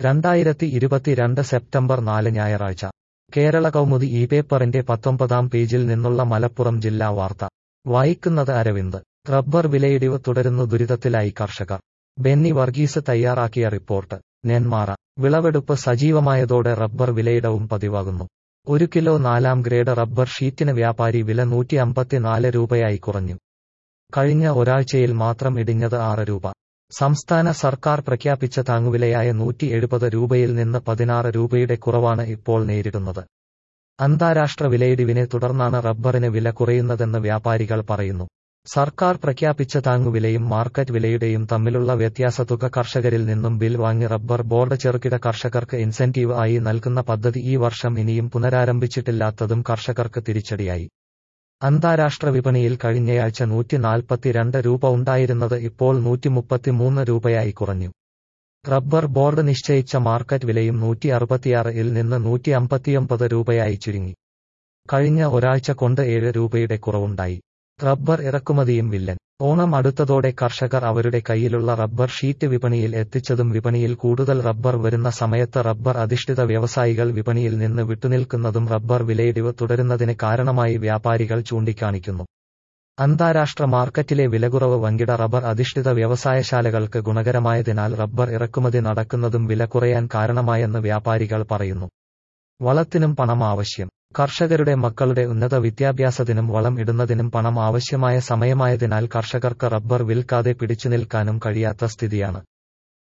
രണ്ടായിരത്തി ഇരുപത്തിരണ്ട് സെപ്റ്റംബർ നാല് ഞായറാഴ്ച കേരള കൗമുദി ഈ പേപ്പറിന്റെ പത്തൊമ്പതാം പേജിൽ നിന്നുള്ള മലപ്പുറം ജില്ലാ വാർത്ത വായിക്കുന്നത് അരവിന്ദ് റബ്ബർ വിലയിടിവ് തുടരുന്നു ദുരിതത്തിലായി കർഷകർ ബെന്നി വർഗീസ് തയ്യാറാക്കിയ റിപ്പോർട്ട് നെന്മാറ വിളവെടുപ്പ് സജീവമായതോടെ റബ്ബർ വിലയിടവും പതിവാകുന്നു ഒരു കിലോ നാലാം ഗ്രേഡ് റബ്ബർ ഷീറ്റിന് വ്യാപാരി വില നൂറ്റി അമ്പത്തിനാല് രൂപയായി കുറഞ്ഞു കഴിഞ്ഞ ഒരാഴ്ചയിൽ മാത്രം ഇടിഞ്ഞത് ആറ് രൂപ സംസ്ഥാന സർക്കാർ പ്രഖ്യാപിച്ച താങ്ങുവിലയായ നൂറ്റി എഴുപത് രൂപയിൽ നിന്ന് പതിനാറ് രൂപയുടെ കുറവാണ് ഇപ്പോൾ നേരിടുന്നത് അന്താരാഷ്ട്ര വിലയിടിവിനെ തുടർന്നാണ് റബ്ബറിന് വില കുറയുന്നതെന്ന് വ്യാപാരികൾ പറയുന്നു സർക്കാർ പ്രഖ്യാപിച്ച താങ്ങുവിലയും മാർക്കറ്റ് വിലയുടെയും തമ്മിലുള്ള വ്യത്യാസത്തുക കർഷകരിൽ നിന്നും ബിൽ വാങ്ങി റബ്ബർ ബോർഡ് ചെറുകിട കർഷകർക്ക് ഇൻസെന്റീവ് ആയി നൽകുന്ന പദ്ധതി ഈ വർഷം ഇനിയും പുനരാരംഭിച്ചിട്ടില്ലാത്തതും കർഷകർക്ക് തിരിച്ചടിയായി അന്താരാഷ്ട്ര വിപണിയിൽ കഴിഞ്ഞയാഴ്ച നൂറ്റി നാൽപ്പത്തിരണ്ട് രൂപ ഉണ്ടായിരുന്നത് ഇപ്പോൾ നൂറ്റി മുപ്പത്തിമൂന്ന് രൂപയായി കുറഞ്ഞു റബ്ബർ ബോർഡ് നിശ്ചയിച്ച മാർക്കറ്റ് വിലയും നൂറ്റി അറുപത്തിയാറ് ഇൽ നിന്ന് നൂറ്റി അമ്പത്തിയൊമ്പത് രൂപയായി ചുരുങ്ങി കഴിഞ്ഞ ഒരാഴ്ച കൊണ്ട് ഏഴ് രൂപയുടെ കുറവുണ്ടായി റബ്ബർ ഇറക്കുമതിയും വില്ലൻ ഓണം അടുത്തതോടെ കർഷകർ അവരുടെ കയ്യിലുള്ള റബ്ബർ ഷീറ്റ് വിപണിയിൽ എത്തിച്ചതും വിപണിയിൽ കൂടുതൽ റബ്ബർ വരുന്ന സമയത്ത് റബ്ബർ അധിഷ്ഠിത വ്യവസായികൾ വിപണിയിൽ നിന്ന് വിട്ടുനിൽക്കുന്നതും റബ്ബർ വിലയിടിവ് തുടരുന്നതിന് കാരണമായി വ്യാപാരികൾ ചൂണ്ടിക്കാണിക്കുന്നു അന്താരാഷ്ട്ര മാർക്കറ്റിലെ വിലകുറവ് വൻകിട റബ്ബർ അധിഷ്ഠിത വ്യവസായശാലകൾക്ക് ഗുണകരമായതിനാൽ റബ്ബർ ഇറക്കുമതി നടക്കുന്നതും വില കുറയാൻ കാരണമായെന്ന് വ്യാപാരികൾ പറയുന്നു വളത്തിനും പണം ആവശ്യം കർഷകരുടെ മക്കളുടെ ഉന്നത വിദ്യാഭ്യാസത്തിനും വളം ഇടുന്നതിനും പണം ആവശ്യമായ സമയമായതിനാൽ കർഷകർക്ക് റബ്ബർ വിൽക്കാതെ പിടിച്ചുനിൽക്കാനും കഴിയാത്ത സ്ഥിതിയാണ്